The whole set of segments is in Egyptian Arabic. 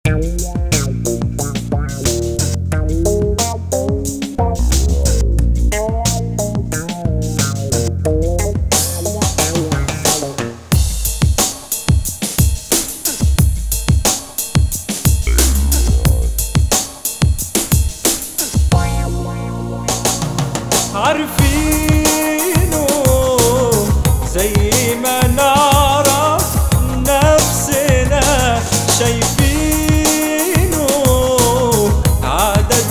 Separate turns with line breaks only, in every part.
عارفينه زي ما نعرف نفسنا شايفينه عدد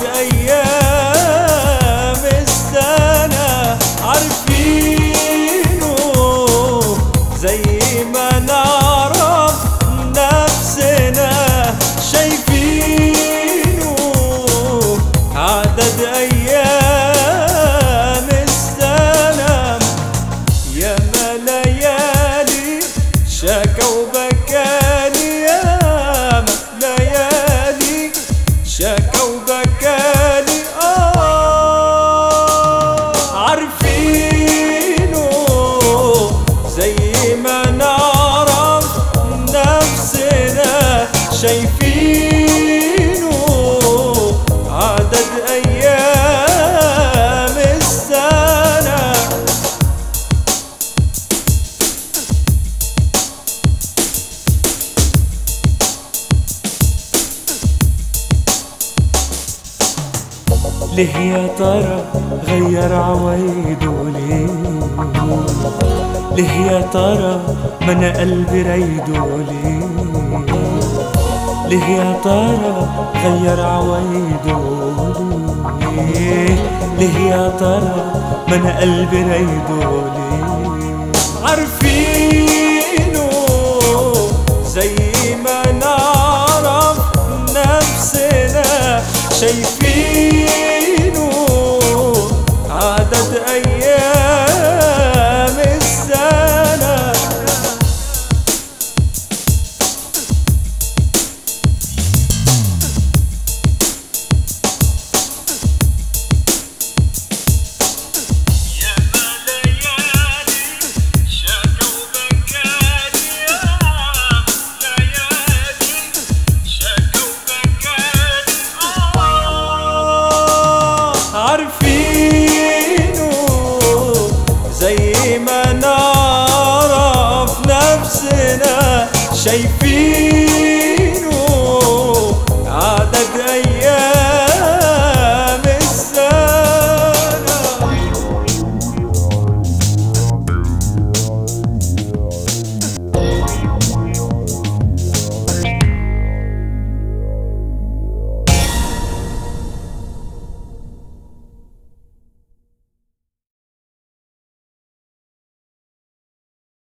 أيام السنة عارفينه زي ما نعرف نفسنا شايفينه عدد أيام السنة يا ما ليالي شكا وبكاني يا ما ليالي شكا وبكاني آه عارفينه زي ما نعرف نفسنا شايفينه عدد أيام السنة ليه يا ترى غير عوايده ليه ليه يا ترى ما انا قلبي رايده ليه ليه يا ترى غير عوايده ليه ليه يا ترى ما انا قلبي رايده ليه عارفينه زي ما نعرف نفسنا شايفين